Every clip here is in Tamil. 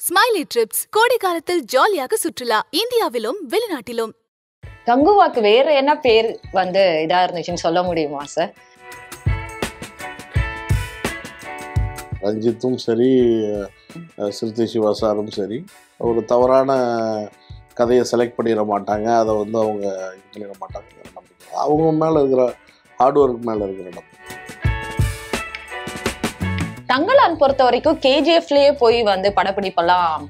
ஸ்மைலி ட்ரிப்ஸ் கோடை காலத்தில் ஜாலியாக சுற்றுலா இந்தியாவிலும் வெளிநாட்டிலும் கங்குவாக்கு வேற என்ன பேர் வந்து இதா இருந்துச்சுன்னு சொல்ல முடியுமா சார் ரஞ்சித்தும் சரி அஹ், சிறுத்தை சிவா சாரும் சரி ஒரு தவறான கதையை செலக்ட் பண்ணிட மாட்டாங்க அதை வந்து அவங்க இது பண்ணிட மாட்டாங்க நம்பிக்கை அவங்க மேலே இருக்கிற ஹார்ட் ஒர்க் மேலே இருக்கிற நம்பிக்கை தங்கலான் பொறுத்த வரைக்கும் கேஜிஎஃப்லயே போய் வந்து படப்பிடிப்பெல்லாம்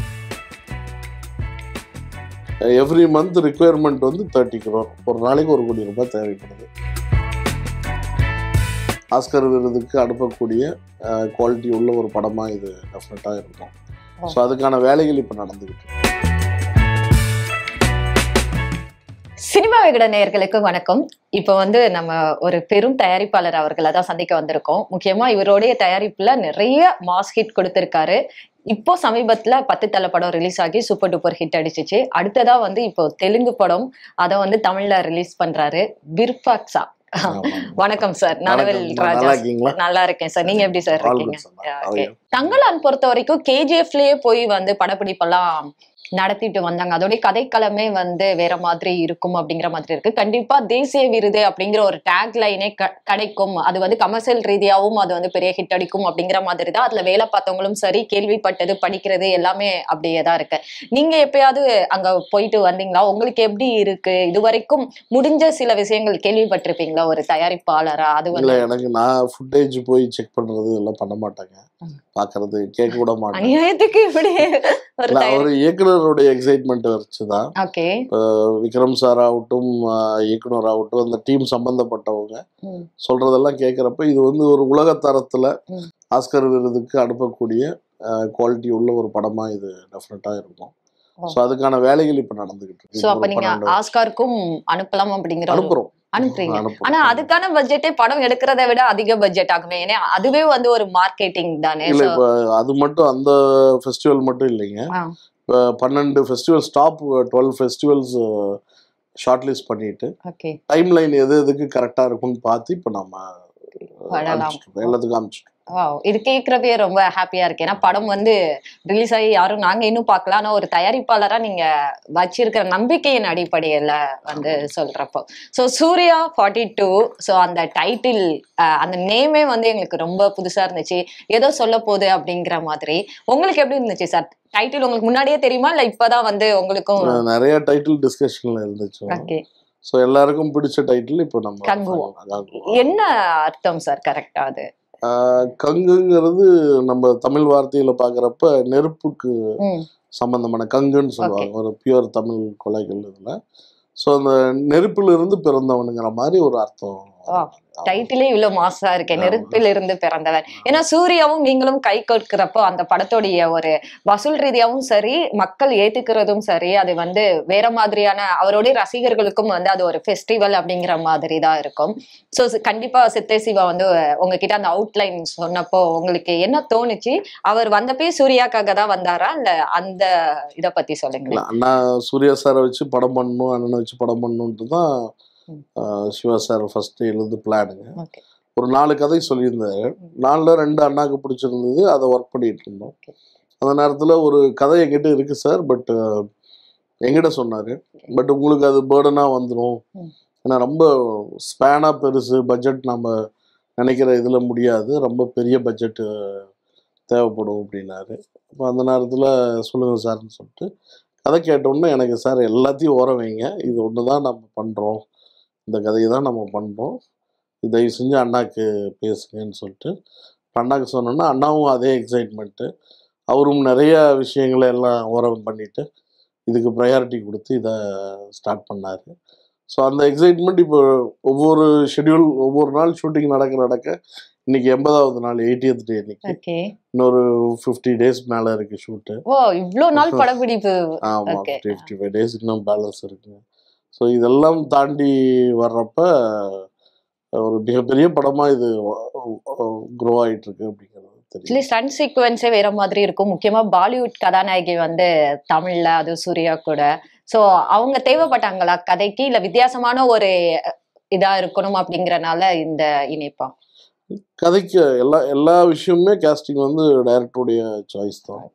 எவ்ரி மந்த் ரிக்குயர்மெண்ட் வந்து தேர்ட்டி crore ஒரு நாளைக்கு ஒரு கோடி ரூபாய் தேவைப்படுது ஆஸ்கர் விருதுக்கு அனுப்பக்கூடிய குவாலிட்டி உள்ள ஒரு படமாக இது டெஃபினட்டாக இருக்கும் ஸோ அதுக்கான வேலைகள் இப்போ நடந்துக்கிட்டு இருக்கு. சினிமா விகட நேயர்களுக்கு வணக்கம் இப்போ வந்து நம்ம ஒரு பெரும் தயாரிப்பாளர் அவர்களை தான் சந்திக்க வந்திருக்கோம் முக்கியமா இவருடைய தயாரிப்புல நிறைய மாஸ் ஹிட் கொடுத்திருக்காரு இப்போ சமீபத்துல பத்து தலை படம் ரிலீஸ் ஆகி சூப்பர் டூப்பர் ஹிட் அடிச்சிச்சு அடுத்ததா வந்து இப்போ தெலுங்கு படம் அதை வந்து தமிழ்ல ரிலீஸ் பண்றாரு பிர்பாக்ஸா ஆமா. வணக்கம் சார் நலவேல் வணக்கம். ராஜா நல்லா இருக்கீங்களா நல்லா இருக்கேன் சார் நீங்க எப்படி சார் All இருக்கீங்க good, sir. Yeah, How are okay. you? Thangalaan பொறுத்த வரைக்கும் கேஜிஎஃப்லயே போய் வந்து படப்பிடிப்பெல்லாம் நடத்திட்டு வந்தாங்க அதோடைய கதைக்களமே வந்து வேற மாதிரி இருக்கும் அப்படிங்கிற மாதிரி இருக்கு கண்டிப்பா தேசிய விருது அப்படிங்கிற ஒரு டேக் லைனே கிடைக்கும் அது வந்து கமர்ஷியல் ரீதியாவும் அது வந்து பெரிய ஹிட் அடிக்கும் அப்படிங்கிற மாதிரி தான் அதுல வேலை பார்த்தவங்களும் சரி கேள்விப்பட்டது படிக்கிறது எல்லாமே அப்படியே தான் இருக்கு நீங்க எப்பயாவது அங்க போயிட்டு வந்தீங்களா உங்களுக்கு எப்படி இருக்கு இது வரைக்கும் முடிஞ்ச சில விஷயங்கள் கேள்விப்பட்டிருப்பீங்களா ஒரு தயாரிப்பாளரா அது இல்ல வந்து எனக்கு நான் ஃபுட்டேஜ் போய் செக் பண்றது எல்லாம் பண்ண மாட்டாங்க ம். பாக்குறது கேட்க கூட மாட்டேன் அநியாயத்துக்கு இப்படி ஒரு இல்ல தயாரி அவர் இயக்குனருடைய எக்ஸைட்மெண்ட் வச்சுதான் ஓகே இப்போ விக்ரம் சார் ஆகட்டும் ஆஹ் இயக்குனர் ஆகட்டும் அந்த டீம் சம்பந்தப்பட்டவங்க ம். சொல்றதெல்லாம் கேட்குறப்ப இது வந்து ஒரு உலக தரத்துல ம். ஆஸ்கர் விருதுக்கு அனுப்பக்கூடிய குவாலிட்டி உள்ள ஒரு படமா இது டெஃபினட்டா இருக்கும் ஓ. ஸோ அதுக்கான வேலைகள் இப்போ நடந்துகிட்டு இருக்கு சோ அப்ப ஒரு நீங்க பன்னெண்டு ஆஸ்காருக்கும் அனுப்பலாம் அப்படிங்கிற ஒரு- அனுப்புறோம் அனுப்புறீங்க அனுப்புறோம். ஆனா அதுக்கான பட்ஜெட்டே படம் எடுக்கிறத விட அதிக பட்ஜெட் ஆகுமே ஏன்னா அதுவே வந்து ஒரு மார்க்கெட்டிங் தானே இல்ல So, இப்போ அது மட்டும் அந்த ஃபெஸ்டிவல் மட்டும் இல்லைங்க ஆ. இப்போ பன்னெண்டு festival stop twelve festivals short list பண்ணிட்டு okay டைம் லைன் எது எதுக்கு கரெக்டாக இருக்கும்னு பார்த்து இப்போ நம்ம பண்ணலாம். அனுப்பிச்சிட்டோம். எல்லாத்துக்கும் அனுப்பிச்சிட்டோம் Wow, இது கேட்கறப்பே ரொம்ப ஹாப்பியா இருக்கு ஏன்னா படம் வந்து ரிலீஸ் ஆகி யாரும் நாங்க இன்னும் பார்க்கல ஆனா ஒரு தயாரிப்பாளரா நீங்க வச்சிருக்கிற நம்பிக்கையின் அடிப்படையில வந்து சொல்றப்போ so Suriya forty two so அந்த டைட்டில் அந்த நேமே வந்து எங்களுக்கு ரொம்ப புதுசா இருந்துச்சு ஏதோ சொல்ல போகுது அப்படிங்கிற மாதிரி உங்களுக்கு எப்படி இருந்துச்சு சார் டைட்டில் உங்களுக்கு முன்னாடியே தெரியுமா இல்ல இப்பதான் வந்து உங்களுக்கும் அஹ் நிறைய டைட்டில் டிஸ்கஷன்ல இருந்துச்சு ஓகே ஸோ எல்லாருக்கும் பிடிச்ச டைட்டில் இப்போ நம்ம கங்குவா. கங்குவா. என்ன அர்த்தம் சார் கரெக்டா அது அஹ் கங்குங்கிறது நம்ம தமிழ் வார்த்தையில பார்க்குறப்ப நெருப்புக்கு ம், சம்பந்தமான கங்குன்னு சொல்லுவாங்க ஒரு பியூர் தமிழ் கொலைகள் இதுல ஸோ அந்த நெருப்புல இருந்து பிறந்தவனுங்கிற மாதிரி ஒரு அர்த்தம் ஆ, டைட்டிலே இவ்வளவு மாசா இருக்கேன் ஆமா. நெருப்பில் இருந்து பிறந்தவர் ஏன்னா சூர்யாவும் நீங்களும் கை கொடுக்கிறப்போ அந்த படத்தோடைய ஒரு வசூல் ரீதியாவும் சரி மக்கள் ஏத்துக்கிறதும் சரி அது வந்து வேற மாதிரியான அவருடைய ரசிகர்களுக்கும் வந்து அது ஒரு ஃபெஸ்டிவல் அப்படிங்கிற மாதிரி தான் இருக்கும் ஸோ கண்டிப்பா சித்தே சிவா வந்து உங்ககிட்ட அந்த அவுட்லைன் சொன்னப்போ உங்களுக்கு என்ன தோணுச்சு அவர் வந்தப்பே சூர்யாக்காக தான் வந்தாரா இல்ல அந்த இத பத்தி இல்ல, சொல்லுங்களேன் அண்ணா சூர்யா சாரை வச்சு படம் பண்ணணும் அண்ணனை வச்சு படம் பண்ணணுன்ட்டு தான் ம். அஹ், சிவா சார் ஃபர்ஸ்ட் எழுந்து பிளானுங்க ஓகே ஒரு நாலு கதை சொல்லியிருந்தாரு நாலில் ரெண்டு அண்ணாக்கு பிடிச்சிருந்தது அதை ஒர்க் பண்ணிட்டு இருந்தோம் Okay. அந்த நேரத்தில் ஒரு கதை என்கிட்ட இருக்கு சார் பட் எங்கிட்ட சொன்னார் பட் உங்களுக்கு அது பேர்டனாக வந்துடும் ம். ஏன்னா ரொம்ப ஸ்பேனாக பெருசு பட்ஜெட் நம்ம நினைக்கிற இதில் முடியாது ரொம்ப பெரிய பட்ஜெட்டு தேவைப்படும் அப்படின்னாரு அப்போ அந்த நேரத்தில் சொல்லுங்கள் சார்னு சொல்லிட்டு கதை கேட்டோன்னே எனக்கு சார் எல்லாத்தையும் ஓர வைங்க இது ஒன்று தான் நம்ம பண்ணுறோம் இந்த கதையை தான் நம்ம பண்ணுறோம் தயவு செஞ்சு அண்ணாக்கு பேசுங்கன்னு சொல்லிட்டு அண்ணாக்கு சொன்னோன்னா அண்ணாவும் அதே எக்ஸைட்மெண்ட்டு அவரும் நிறைய விஷயங்களை எல்லாம் ஓரம் பண்ணிட்டு இதுக்கு ப்ரையாரிட்டி கொடுத்து இதை ஸ்டார்ட் பண்ணார் ஸோ அந்த எக்ஸைட்மெண்ட் இப்போ ஒவ்வொரு ஷெட்யூல் ஒவ்வொரு நாள் ஷூட்டிங் நடக்க நடக்க இன்னைக்கு எண்பதாவது நாள் எயிட்டியத் டே இன்னைக்கு ஓகே இன்னொரு ஃபிஃப்டி டேஸ் மேலே இருக்கு ஷூட்டு ஓ இவ்ளோ நாள் படப்பிடிப்பு ஆமாம் Okay. Fifty fifty five days இன்னும் பேலன்ஸ் இருக்குங்க ஸோ இதெல்லாம் தாண்டி வர்றப்ப ஒரு மிகப்பெரிய படமாக இது க்ரோ ஆயிட்டு இருக்கு அப்படிங்கிறது தெரியும் ஆக்சுவலி ஸ்டன் சீக்வன்ஸே வேற மாதிரி இருக்கும் முக்கியமா பாலிவுட் கதாநாயகி வந்து தமிழ்ல அது சூர்யா கூட சோ அவங்க தேவைப்பட்டாங்களா கதைக்கு இல்ல வித்தியாசமான ஒரு இதா இருக்கணும் அப்படிங்கறனால இந்த இணைப்பா கதைக்கு எல்லா எல்லா விஷயமுமே கேஸ்டிங் வந்து டைரக்டருடைய சாய்ஸ் தான் ஓகே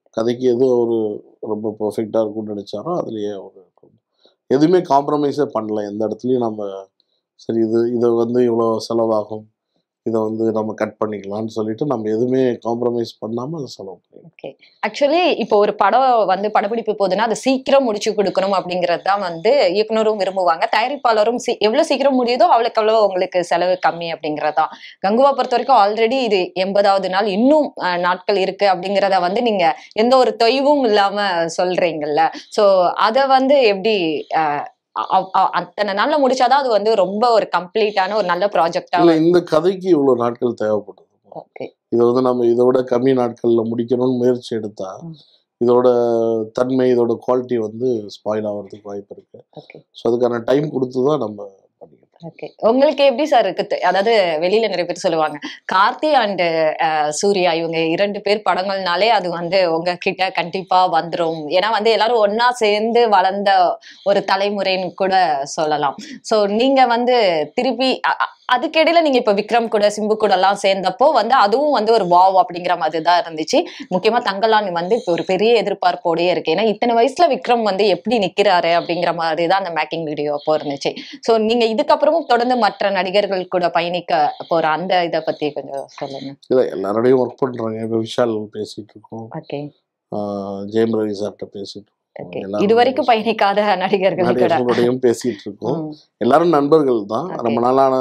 கதைக்கு எது ஒரு ரொம்ப பர்ஃபெக்டாக இருக்கும்னு நினச்சாரோ அதுலேயே ஒரு எதுவுமே காம்ப்ரமைஸே பண்ணல எந்த இடத்துலையும் நம்ம சரி இது இதை வந்து இவ்வளோ செலவாகும் இதை வந்து நம்ம கட் பண்ணிக்கலாம்னு சொல்லிட்டு நம்ம எதுவுமே காம்ப்ரமைஸ் பண்ணாமல் அதை செலவு பண்ணிக்கலாம் ஓகே ஆக்சுவலி இப்போ ஒரு படம் வந்து படப்பிடிப்பு போகுதுன்னா அதை சீக்கிரம் முடிச்சு கொடுக்கணும் அப்படிங்கிறது தான் வந்து இயக்குனரும் விரும்புவாங்க தயாரிப்பாளரும் சீ எவ்வளவு சீக்கிரம் முடியுதோ அவ்வளோக்கு அவ்வளோ உங்களுக்கு செலவு கம்மி அப்படிங்கிறது தான் கங்குவா பொறுத்த வரைக்கும் ஆல்ரெடி இது எண்பதாவது நாள் இன்னும் அஹ், நாட்கள் இருக்கு அப்படிங்கிறத வந்து நீங்க எந்த ஒரு தொய்வும் இல்லாம சொல்றீங்கல்ல ஸோ அதை வந்து எப்படி அஹ், அ- அ- அத்தனை நாள்ல முடிச்சாதான் அது வந்து ரொம்ப ஒரு கம்ப்ளீட்டான ஒரு நல்ல ப்ராஜெக்டா இல்லை இந்த கதைக்கு இவ்வளோ நாட்கள் தேவைப்படுது ஓகே இதை வந்து நம்ம இதை விட கம்மி நாட்களில் முடிக்கணும்னு முயற்சி எடுத்தா ம். இதோட தன்மை இதோட குவாலிட்டி வந்து ஸ்பாயில் ஆகிறதுக்கு வாய்ப்பு இருக்கு ஓகே ஸோ அதுக்கான டைம் கொடுத்து தான் நம்ம பண்ணிக்கணும் ஓகே உங்களுக்கு எப்படி சார் இருக்கு தெ- அதாவது வெளியில நிறைய பேர் சொல்லுவாங்க கார்த்தி அண்ட் சூர்யா இவங்க இரண்டு பேர் படங்கள்னாலே அது வந்து உங்ககிட்ட கண்டிப்பா வந்துரும் ஏன்னா வந்து எல்லாரும் ஒண்ணா சேர்ந்து வளர்ந்த ஒரு தலைமுறைன்னு கூட சொல்லலாம் சோ நீங்க வந்து திருப்பி அ- அ- அதுக்கிடையில நீங்க இப்ப விக்ரம் கூட சிம்பு கூட எல்லாம் சேர்ந்தப்போ வந்து அதுவும் வந்து ஒரு வாவ் அப்படிங்கிற மாதிரி தான் இருந்துச்சு முக்கியமா தங்கலான் வந்து இப்போ ஒரு பெரிய எதிர்பார்ப்போடயே இருக்கு ஏன்னா இத்தனை வயசுல விக்ரம் வந்து எப்படி நிக்கிறாரு அப்படிங்கிற மாதிரி தான் அந்த மேக்கிங் வீடியோ அப்போ இருந்துச்சு சோ நீங்க இதுக்கப்புறமும் தொடர்ந்து மற்ற நடிகர்கள் கூட பயணிக்க போற அந்த இதை பத்தி கொஞ்சம் சொல்லுங்க இல்லை எல்லாரோடையும் ஒர்க் பண்ணுறாங்க இப்போ விஷால் பேசிகிட்டு இருக்கோம் ஓகே ஆஹ் ஜெயம் ரவி சார்கிட்ட பேசிட்டு ஓகே எல்லாரும் இது வரைக்கும் பயணிக்காத நடிகர்கள் கூட நடிகர்களோடையும் பேசிட்டு இருக்கோம் ம், எல்லாரும் நண்பர்கள் தான் Okay. ரொம்ப நாளான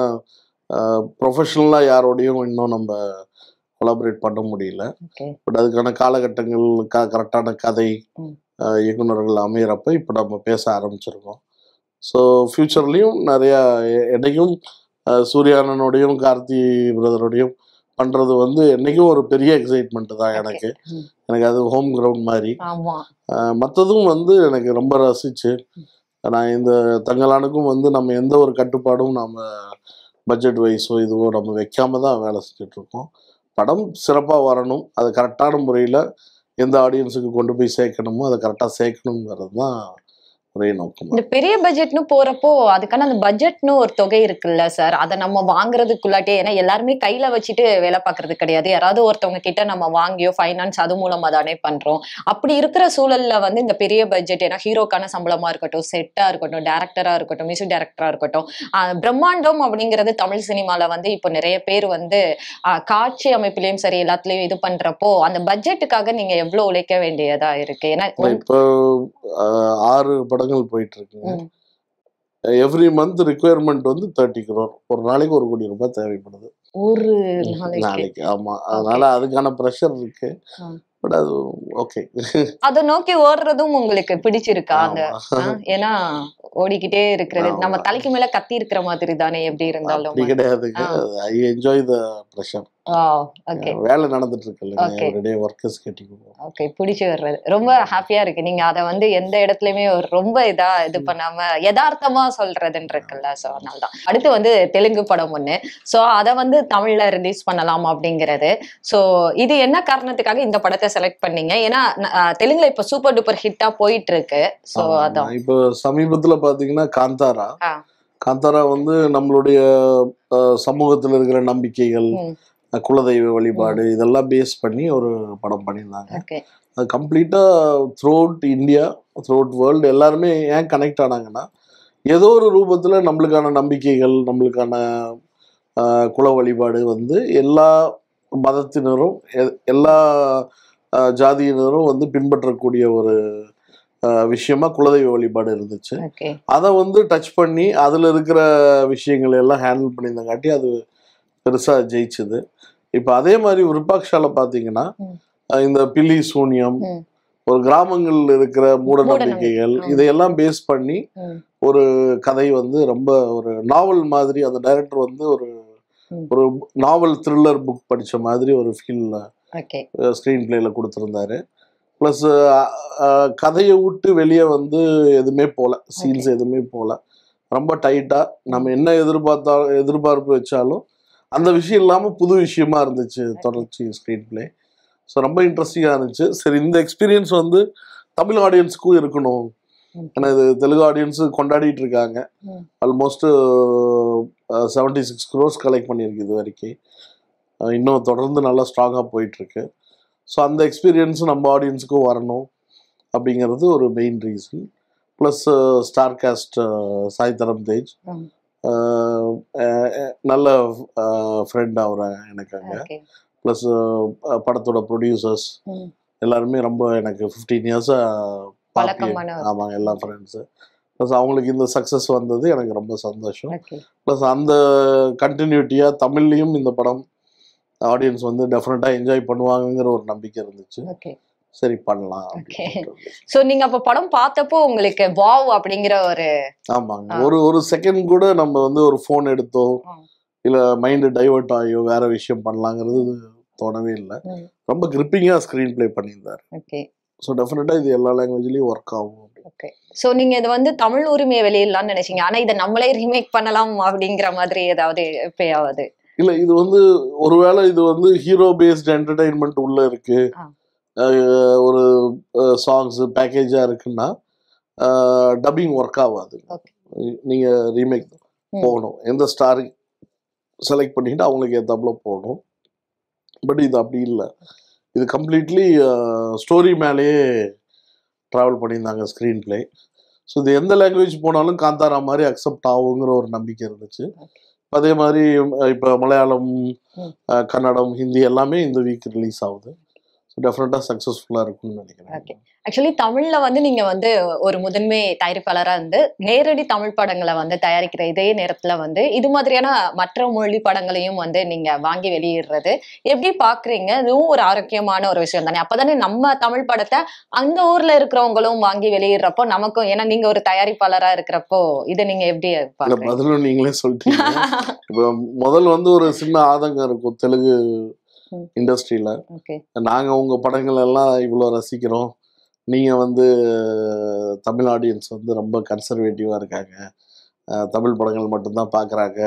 ப்ரொஃபஷனலாக யாரோடையும் இன்னும் நம்ம கொலாபரேட் பண்ண முடியல ஓகே பட் அதுக்கான காலகட்டங்கள் க கரெக்டான கதை ம். ஆஹ் இயக்குனர்கள் அமையிறப்ப இப்போ நம்ம பேச ஆரம்பிச்சிருக்கோம் ஸோ ஃப்யூச்சர்லேயும் நிறையா எ- என்னைக்கும் ஆஹ் சூர்யானனோடையும் கார்த்தி பிரதரோடையும் பண்ணுறது வந்து என்றைக்கும் ஒரு பெரிய எக்ஸைட்மெண்ட் தான் எனக்கு ம். எனக்கு அது ஹோம் கிரவுண்ட் மாதிரி ஆமா மற்றதும் வந்து எனக்கு ரொம்ப ரசிச்சு நான் இந்த தங்கலானுக்கும் வந்து நம்ம எந்த ஒரு கட்டுப்பாடும் நம்ம பட்ஜெட் வைஸோ இதுவோ நம்ம வைக்காம தான் வேலை செஞ்சுட்டு இருக்கோம் படம் சிறப்பாக வரணும் அது கரெக்டான முறையில் எந்த ஆடியன்ஸுக்கு கொண்டு போய் சேர்க்கணுமோ அதை கரெக்டாக சேர்க்கணுங்கிறது தான் ஒரே நோக்கம் இந்த பெரிய பட்ஜெட்னு போறப்போ அதுக்கான அந்த பட்ஜெட்னு ஒரு தொகை இருக்குல்ல சார் அதை நம்ம வாங்குறதுக்குள்ளாட்டே ஏன்னா எல்லாருமே கையில வச்சுட்டு வேலை பார்க்கறது கிடையாது யாராவது ஒருத்தவங்க கிட்ட நம்ம வாங்கியோ ஃபைனான்ஸ் அது மூலமா தானே பண்றோம் அப்படி இருக்கிற சூழல்ல வந்து இந்த பெரிய பட்ஜெட் ஏன்னா ஹீரோக்கான சம்பளமா இருக்கட்டும் செட்டா இருக்கட்டும் டேரக்டரா இருக்கட்டும் மியூசிக் டேரக்டரா இருக்கட்டும் ஆஹ் பிரம்மாண்டம் அப்படிங்கிறது தமிழ் சினிமால வந்து இப்போ நிறைய பேர் வந்து ஆஹ் காட்சி அமைப்பிலையும் சரி எல்லாத்துலயும் இது பண்றப்போ அந்த பட்ஜெட்டுக்காக நீங்க எவ்வளவு உழைக்க வேண்டியதா இருக்கு ஏன்னா இப்போ ஆஹ், ஆறு படங்கள் போயிட்டு இருக்குங்க ம். எவ்ரி மந்த் ரிக்குயர்மெண்ட் வந்து தேர்ட்டி crore ஒரு நாளைக்கு ஒரு கோடி ரூபாய் தேவைப்படுது ஒரு நாளைக்கு நாளைக்கு ஆமா அதனால அதுக்கான ப்ரெஷர் இருக்கு ஆ. பட் அது ஓகே அதை நோக்கி ஓடுறதும் உங்களுக்கு பிடிச்சிருக்கா அந்த ஆ, ஏன்னா ஓடிக்கிட்டே இருக்கிறது ஆமா. நம்ம தலைக்கு மேல கத்தி இருக்கிற மாதிரி தானே எப்படி இருந்தாலும் அப்படி கிடையாதுங்க ஆ. I enjoy the pressure okay வேலை நடந்துட்டு இருக்குல்ல Okay. எவ்ரிடே ஒர்க்கர்ஸ் கேட்டிங்க ஓகே பிடிச்சி வர்றது ரொம்ப ஹாப்பியா இருக்கு நீங்க அதை வந்து எந்த இடத்துலயுமே ஒரு ரொம்ப இதா இது பண்ணாம யதார்த்தமா சொல்றதுன்னு இருக்குல்ல சோ அதனாலதான் அடுத்து வந்து தெலுங்கு படம் ஒண்ணு சோ அதை வந்து தமிழ்ல ரிலீஸ் பண்ணலாம் அப்படிங்கிறது சோ இது என்ன காரணத்துக்காக இந்த படத்தை செலக்ட் பண்ணீங்க ஏன்னா ஆ, தெலுங்குல இப்ப சூப்பர் டூப்பர் ஹிட்டா போயிட்டு இருக்கு சோ அதான் இப்போ சமீபத்துல பாத்தீங்கன்னா காந்தாரா ஆ. காந்தாரா வந்து நம்மளுடைய அஹ், சமூகத்துல இருக்கிற நம்பிக்கைகள் ம். அஹ், குலதெய்வ வழிபாடு இதெல்லாம் பேஸ் பண்ணி ஒரு படம் பண்ணியிருந்தாங்க ஓகே அது கம்ப்ளீட்டாக த்ரூஅவுட் இந்தியா த்ரூஅவுட் வேர்ல்டு எல்லாருமே ஏன் கனெக்ட் ஆனாங்கன்னா ஏதோ ஒரு ரூபத்தில் நம்மளுக்கான நம்பிக்கைகள் நம்மளுக்கான ஆஹ், குல வழிபாடு வந்து எல்லா மதத்தினரும் எ- எல்லா ஆஹ், ஜாதியினரும் வந்து பின்பற்றக்கூடிய ஒரு ஆஹ், விஷயமா குலதெய்வ வழிபாடு இருந்துச்சு ஓகே அதை வந்து டச் பண்ணி அதில் இருக்கிற விஷயங்களை எல்லாம் ஹேண்டில் பண்ணியிருந்தங்காட்டி அது பெருசாக ஜெயிச்சுது இப்போ அதே மாதிரி விருப்பாக்ஷால பார்த்தீங்கன்னா ம். அஹ் இந்த பில்லி சூனியம் ம். ஒரு கிராமங்கள்ல இருக்கிற மூட நம்பிக்கைகள் மூடநம்பிக்கை. இதையெல்லாம் பேஸ் பண்ணி ம். ஒரு கதை வந்து ரொம்ப ஒரு நாவல் மாதிரி அந்த டைரக்டர் வந்து ஒரு ம். ஒரு நாவல் த்ரில்லர் புக் படிச்ச மாதிரி ஒரு ஃபீல் ஓகே ஸ்க்ரீன் பிளேல கொடுத்துருந்தாரு ப்ளஸ் கதையை விட்டு வெளியே வந்து எதுவுமே போல சீன்ஸ் எதுவுமே போல ரொம்ப டைட்டா நம்ம என்ன எதிர்பார்த்தா எதிர்பார்ப்பு வச்சாலும் அந்த விஷயம் இல்லாமல் புது விஷயமா இருந்துச்சு தொடர்ச்சி ஸ்க்ரீன் பிளே ஸோ ரொம்ப இன்ட்ரெஸ்டிங்காக இருந்துச்சு சரி இந்த எக்ஸ்பீரியன்ஸ் வந்து தமிழ் ஆடியன்ஸுக்கும் இருக்கணும் ஏன்னா இது தெலுங்கு ஆடியன்ஸு கொண்டாடிட்டு இருக்காங்க ம். Almost seventy six crores collect பண்ணியிருக்கு இது வரைக்கும் அஹ் இன்னும் தொடர்ந்து நல்லா ஸ்ட்ராங்காக போயிட்டுருக்கு ஸோ அந்த எக்ஸ்பீரியன்ஸும் நம்ம ஆடியன்ஸுக்கும் வரணும் அப்படிங்கிறது ஒரு main reason plus star cast Sai Dharam Tej ம். அஹ், அஹ், நல்ல ஃப்ரெண்ட் அவர் எனக்கு அங்கே ஓகே ப்ளஸ் படத்தோட ப்ரொடியூசர்ஸ் ம். எல்லாருமே ரொம்ப எனக்கு ஃபிஃப்டீன் இயர்ஸாக பழக்கமான ஒரு- ஆமாங்க எல்லா ஃப்ரெண்ட்ஸு ப்ளஸ் அவங்களுக்கு இந்த சக்ஸஸ் வந்தது எனக்கு ரொம்ப சந்தோஷம் ஓகே ப்ளஸ் அந்த கண்டினியூட்டியாக தமிழ்லேயும் இந்த படம் ஆடியன்ஸ் வந்து டெஃபினட்டாக என்ஜாய் பண்ணுவாங்கங்கிற ஒரு நம்பிக்கை இருந்துச்சு ஓகே சரி பண்ணலாம் Okay. அப்படின்னு சொல்லிட்டு. சோ நீங்க அப்ப படம் பார்த்தப்போ உங்களுக்கு வாவ் அப்படிங்கிற ஒரு ஆமாங்க ஆ. ஒரு ஒரு செகண்ட் கூட நம்ம வந்து ஒரு ஃபோன் எடுத்தோ ஆ. இல்லை மைண்டு டைவர்ட் ஆகியோ வேற விஷயம் பண்ணலாங்கிறது தோணவே இல்லை ம். ரொம்ப கிரிப்பிங்காக ஸ்க்ரீன் ப்ளே பண்ணியிருந்தார் ஓகே ஸோ டெஃபினட்டாக இது எல்லா லாங்குவேஜ்லேயும் ஒர்க் ஆகும் ஓகே சோ நீங்க இது வந்து தமிழ் உரிமையை வெளியிடலாம்னு நினைச்சீங்க ஆனா இதை நம்மளே ரீமேக் பண்ணலாம் அப்படிங்கிற மாதிரி ஏதாவது எப்பயாவது இல்லை இது வந்து ஒருவேளை இது வந்து ஹீரோ பேஸ்ட் என்டர்டைன்மெண்ட் உள்ள இருக்கு ஆ. அஹ் ஒரு சாங்ஸ் பேக்கேஜாக இருக்குன்னா டப்பிங் ஒர்க் ஆகாது Okay. நீங்கள் ரீமேக் ம். போகணும் எந்த ஸ்டார் செலக்ட் பண்ணிட்டு அவங்களுக்கு ஏத்தாப்புல போகணும் பட் இது அப்படி இல்லை இது கம்ப்ளீட்லி ஸ்டோரி மேலேயே ட்ராவல் பண்ணியிருந்தாங்க ஸ்க்ரீன் ப்ளே ஸோ இது எந்த லாங்குவேஜ் போனாலும் காந்தாரா மாதிரி அக்செப்ட் ஆகுங்கிற ஒரு நம்பிக்கை இருந்துச்சு அதே மாதிரி இப்போ மலையாளம் ம். அஹ், கன்னடம் ஹிந்தி எல்லாமே இந்த வீக் ரிலீஸ் ஆகுது ஸோ டெஃபினட்டாக சக்ஸஸ்ஃபுல்லாக இருக்கும்னு Okay. நினைக்கிறேன் ஆக்சுவலி தமிழ்ல வந்து நீங்க வந்து ஒரு முதன்மை தயாரிப்பாளரா இருந்து நேரடி தமிழ் படங்களை வந்து தயாரிக்கிற இதே நேரத்துல வந்து இது மாதிரியான மற்ற மொழி படங்களையும் வந்து நீங்க வாங்கி வெளியிடுறது எப்படி பாக்குறீங்க இதுவும் ஒரு ஆரோக்கியமான ஒரு விஷயம் தானே அப்பதானே நம்ம தமிழ் படத்தை அந்த ஊர்ல இருக்கிறவங்களும் வாங்கி வெளியிடுறப்போ நமக்கும் ஏன்னா நீங்க ஒரு தயாரிப்பாளரா இருக்கிறப்போ இதை நீங்க எப்படி இல்லை பாக்குறீங்க பதிலும் நீங்களே சொல்லிட்டீங்க இப்போ முதல் வந்து ஒரு சின்ன ஆதங்கம் இருக்கும் தெலுங்கு ம். இண்டஸ்ட்ரியில் ஓகே நாங்கள் உங்கள் படங்கள் எல்லாம் இவ்வளோ ரசிக்கிறோம் நீங்கள் வந்து தமிழ் ஆடியன்ஸ் வந்து ரொம்ப கன்சர்வேட்டிவாக இருக்காங்க அஹ் தமிழ் படங்கள் மட்டும்தான் பார்க்குறாங்க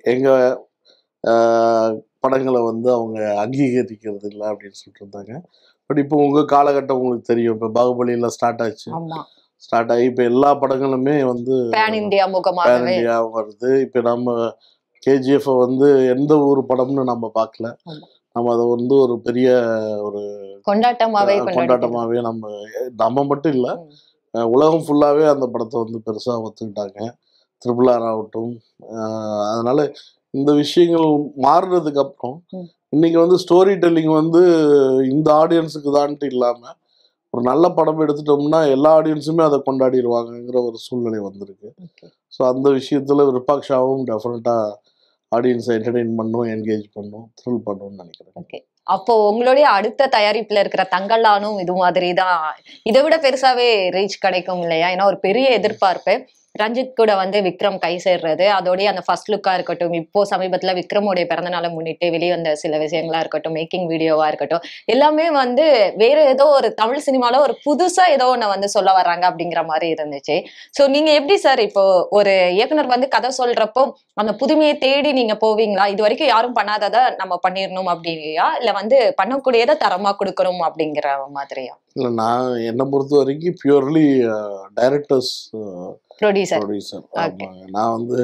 எங்கள் படங்களை வந்து அவங்க அங்கீகரிக்கிறது இல்லை அப்படின்னு சொல்லிட்டு இருந்தாங்க பட் இப்போ உங்கள் காலகட்டம் உங்களுக்கு தெரியும் இப்போ பாகுபலியில் ஸ்டார்ட் ஆச்சு ஆமா ஸ்டார்ட் ஆகி இப்போ எல்லா படங்களுமே வந்து பேன் இந்தியா பேன் முகமாகவே இந்தியா வருது இப்போ நம்ம கேஜிஎஃப் வந்து எந்த ஊர் படம்னு நம்ம பார்க்கல ஆமா. நம்ம அதை வந்து ஒரு பெரிய ஒரு கொண்டாட்டமாவே கொண்டாடி கொண்டாட்டமாகவே நம்ம நம்ம மட்டும் இல்லை ம். உலகம் ஃபுல்லாகவே அந்த படத்தை வந்து பெருசாக ஒத்துக்கிட்டாங்க ட்ரிபிள் ஆர் ஆகட்டும் அஹ் அதனால இந்த விஷயங்கள் மாறுனதுக்கு அப்புறம் ம். இன்னைக்கு வந்து ஸ்டோரி டெல்லிங் வந்து இந்த ஆடியன்ஸுக்கு தான்ட்டு இல்லாமல் ஒரு நல்ல படம் எடுத்துட்டோம்னா எல்லா ஆடியன்ஸுமே அதை கொண்டாடிடுவாங்கங்கிற ஒரு சூழ்நிலை வந்திருக்கு Okay. ஸோ அந்த விஷயத்தில் விருப்பாக்ஷாவும் டெஃபினட்டாக ஆடியன்ஸை என்டர்டெயின் பண்ணும் என்கேஜ் பண்ணும் த்ரில் பண்ணும்னு நினைக்கிறேன் அப்போ உங்களுடைய அடுத்த தயாரிப்புல இருக்கிற தங்கலானும் இது மாதிரி தான் இதை விட பெருசாவே ரீச் கிடைக்கும் இல்லையா ஏன்னா ஒரு பெரிய எதிர்பார்ப்பு ரஞ்சித் கூட வந்து விக்ரம் கை சேர்றது அதோடய அந்த ஃபர்ஸ்ட் லுக்கா இருக்கட்டும் இப்போ சமீபத்துல விக்ரமோடைய பிறந்த நாளை முன்னிட்டு வெளிவந்த சில விஷயங்களா இருக்கட்டும் மேக்கிங் வீடியோவா இருக்கட்டும் எல்லாமே வந்து வேற ஏதோ ஒரு தமிழ் சினிமால ஒரு புதுசா ஏதோ ஒண்ணு வந்து சொல்ல வர்றாங்க அப்படிங்கிற மாதிரி இருந்துச்சு சோ நீங்க எப்படி சார் இப்போ ஒரு இயக்குனர் வந்து கதை சொல்றப்போ அந்த புதுமையை தேடி நீங்க போவீங்களா இது வரைக்கும் யாரும் பண்ணாததை நம்ம பண்ணிடணும் அப்படியா இல்ல வந்து பண்ணக்கூடியதை தரமா கொடுக்கணும் அப்படிங்கிற மாதிரியா இல்லை நான் என்னை பொறுத்த வரைக்கும் purely directors producer producer Okay. ஆமாங்க நான் வந்து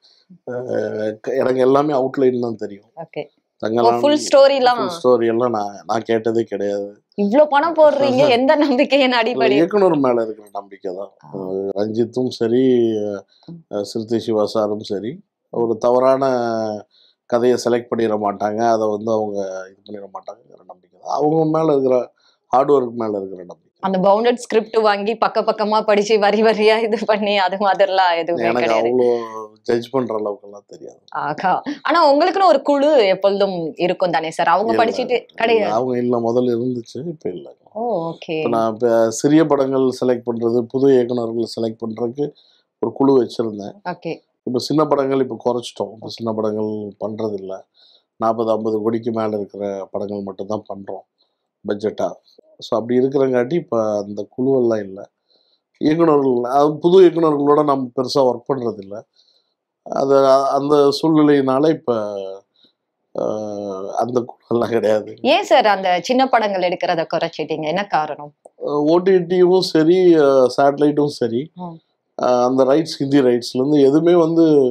அஹ், க- எனக்கு எல்லாமே அவுட்லைன் தான் தெரியும் ஓகே தங்கலாம் ஃபுல் ஸ்டோரிலாம் ஸ்டோரி எல்லாம் நான் நான் கேட்டதே கிடையாது இவ்ளோ பணம் போடுறீங்க எந்த நம்பிக்கையின் இல்ல, அடிப்படை இயக்குனர் மேல இருக்கிற நம்பிக்கை தான் அஹ், ரஞ்சித்தும் சரி அஹ், சிறுத்தை சிவா சாரும் சரி ஒரு தவறான கதையை செலக்ட் பண்ணிட மாட்டாங்க அதை வந்து அவங்க இது பண்ணிட மாட்டாங்கங்கிற நம்பிக்கை தான் அவங்க மேல இருக்கிற ஹார்ட் ஒர்க் மேல இருக்கிற நம்பிக்கை அந்த பவுண்டட் ஸ்கிரிப்ட் வாங்கி பக்க பக்கமா படிச்சு வரி வரியா இது பண்ணி அது மாதிரிலாம் எதுவுமே எனக்கு கிடையாது அவ்வளோ ஜட்ஜ் பண்ற அளவுக்கு எல்லாம் தெரியாது ஆகா ஆனா உங்களுக்குன்னு ஒரு குழு எப்பொழுதும் இருக்கும் தானே சார் அவங்க இல்ல, படிச்சுட்டு இல்ல, கிடையாது அவங்க இல்ல முதல்ல இருந்துச்சு இப்ப இல்ல ஓ ஓகே இப்போ நான் இப்போ சிறிய படங்கள் செலக்ட் பண்றது புது இயக்குனர்கள் செலக்ட் பண்றதுக்கு ஒரு குழு வச்சிருந்தேன் ஓகே இப்போ சின்ன படங்கள் இப்போ குறைச்சிட்டோம் இப்போ சின்ன படங்கள் பண்றது இல்ல நாற்பது ஐம்பது கோடிக்கு மேலே இருக்கிற படங்கள் மட்டும்தான் பண்ணுறோம் பட்ஜெட்டாக ஸோ அப்படி இருக்கிறங்காட்டி இப்போ அந்த குழுவெல்லாம் இல்லை இயக்குனர்கள் அது புது இயக்குனர்களோட நம்ம பெருசாக ஒர்க் பண்ணுறது இல்லை அது அந்த சூழ்நிலையினால இப்போ அந்த குழுவெல்லாம் கிடையாது ஏன் சார் அந்த சின்ன படங்கள் எடுக்கிறத குறைச்சிட்டீங்க என்ன காரணம் ஓடிடியும் சரி சேட்டலைட்டும் சரி ம். அஹ் அந்த ரைட்ஸ் ஹிந்தி ரைட்ஸ்லேருந்து எதுவுமே வந்து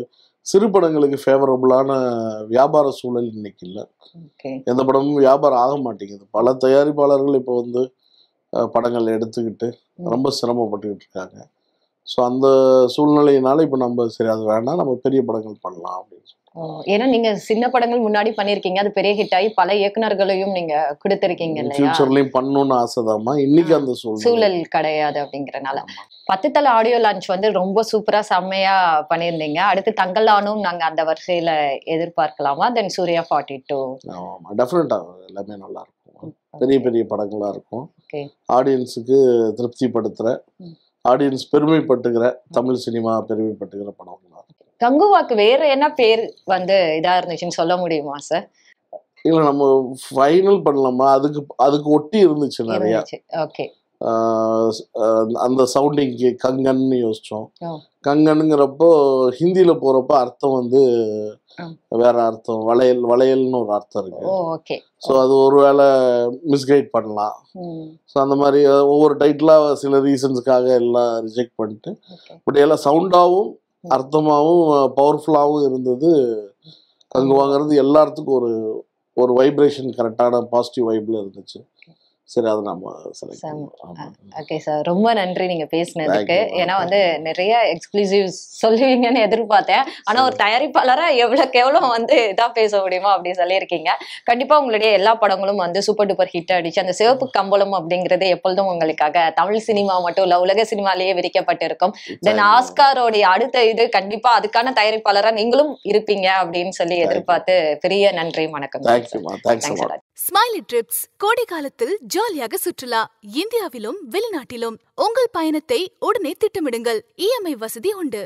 சிறு படங்களுக்கு ஃபேவரபுளான வியாபார சூழல் இன்னைக்கு இல்லை ஓகே எந்த படமும் வியாபாரம் ஆக மாட்டேங்குது பல தயாரிப்பாளர்கள் இப்போ வந்து அஹ், படங்கள் எடுத்துக்கிட்டு ரொம்ப சிரமப்பட்டுக்கிட்டு இருக்காங்க ஸோ அந்த சூழ்நிலையினால இப்போ நம்ம சரி அது வேணாம் நம்ம பெரிய படங்கள் பண்ணலாம் அப்படின்னு சொல்லி ஓ, ஏன்னா நீங்க சின்ன படங்கள் முன்னாடி பண்ணிருக்கீங்க அது பெரிய ஹிட் ஆகி பல இயக்குனர்களையும் நீங்க கொடுத்திருக்கீங்க இல்லையா ஃபியூச்சர்லயும் பண்ணணும்னு ஆசைதாம்மா இன்னைக்கு ஆ, அந்த சூழ்நிலை சூழல் கிடையாது அப்படிங்கறனால பத்து தலை ஆடியோ லான்ச் வந்து ரொம்ப சூப்பரா செம்மையா பண்ணியிருந்தீங்க அடுத்து தங்கலானும் நாங்க அந்த வரிசையில எதிர்பார்க்கலாமா தென் சூர்யா ஃபார்ட்டி டூ ஆமாம் டெஃபினட்டாக எல்லாமே நல்லா இருக்கும் பெரிய பெரிய படங்களா இருக்கும் Okay. ஆடியன்ஸுக்கு திருப்திப்படுத்துகிற ம். ஆடியன்ஸ் பெருமைப்பட்டுக்கிற தமிழ் சினிமா பெருமைப்பட்டுக்கிற படங்களா இருக்கும் கங்குவாக்கு வேற என்ன பேர் வந்து இதா இருந்துச்சுன்னு சொல்ல முடியுமா சார் இல்லை நம்ம ஃபைனல் பண்ணலாமா அதுக்கு அதுக்கு ஒட்டி இருந்துச்சு நிறையா ஓகே ஆஹ் ஆஹ் அந்த சவுண்டிங்க்கு கங்கன்னு யோசிச்சோம் ஆ. கங்கனுங்கிறப்போ ஹிந்தியில போறப்ப அர்த்தம் வந்து ஆ. வேற அர்த்தம் வளையல் வளையல்னு ஒரு அர்த்தம் இருக்கு ஓ ஓகே ஸோ அது ஒருவேளை மிஸ்கைட் பண்ணலாம் ஸோ அந்த மாதிரி அஹ், ஒவ்வொரு டைட்டிலாக சில ரீசன்ஸ்க்காக எல்லாம் ரிஜெக்ட் பண்ணிட்டு ஓகே பட் எல்லாம் சவுண்டாகவும் அர்த்தமாகவும் பவர்ஃபுல்லாகவும் இருந்தது அங்கே வாங்குறது எல்லாத்துக்கும் ஒரு ஒரு வைப்ரேஷன் கரெக்டான பாசிட்டிவ் வைப்ல இருந்துச்சு சரி அதை நம்ம செலக்ட் செம. பண்ணுவோம் ஓகே சார் ரொம்ப நன்றி நீங்க பேசினதுக்கு Thank you, ma'am. ஏன்னா வந்து நிறைய எக்ஸ்க்ளூசிவ் சொல்லுவீங்கன்னு எதிர்பார்த்தேன் ஆனா ஒரு தயாரிப்பாளரா எவ்வளவுக்கு எவ்வளவு வந்து இதா பேச முடியுமோ அப்படி சொல்லியிருக்கீங்க கண்டிப்பா உங்களுடைய எல்லா படங்களும் வந்து சூப்பர் டூப்பர் ஹிட் அடிச்சு அந்த சிவப்பு கம்பளம் அப்படிங்கிறது எப்பொழுதும் உங்களுக்காக தமிழ் சினிமா மட்டும் இல்ல உலக சினிமாலேயே விரிக்கப்பட்டிருக்கும் தென் ஆஸ்காரோடைய அடுத்த இது கண்டிப்பா அதுக்கான தயாரிப்பாளரா நீங்களும் இருப்பீங்க அப்படின்னு சொல்லி Thank you. எதிர்பார்த்து பெரிய நன்றி வணக்கம் தேங்க்யூமா thanks Thanks a lot. Smiley trips கோடை காலத்தில் ஜாலியாக சுற்றுலா இந்தியாவிலும் வெளிநாட்டிலும் உங்கள் பயணத்தை உடனே திட்டமிடுங்கள் இஎம்ஐ வசதி உண்டு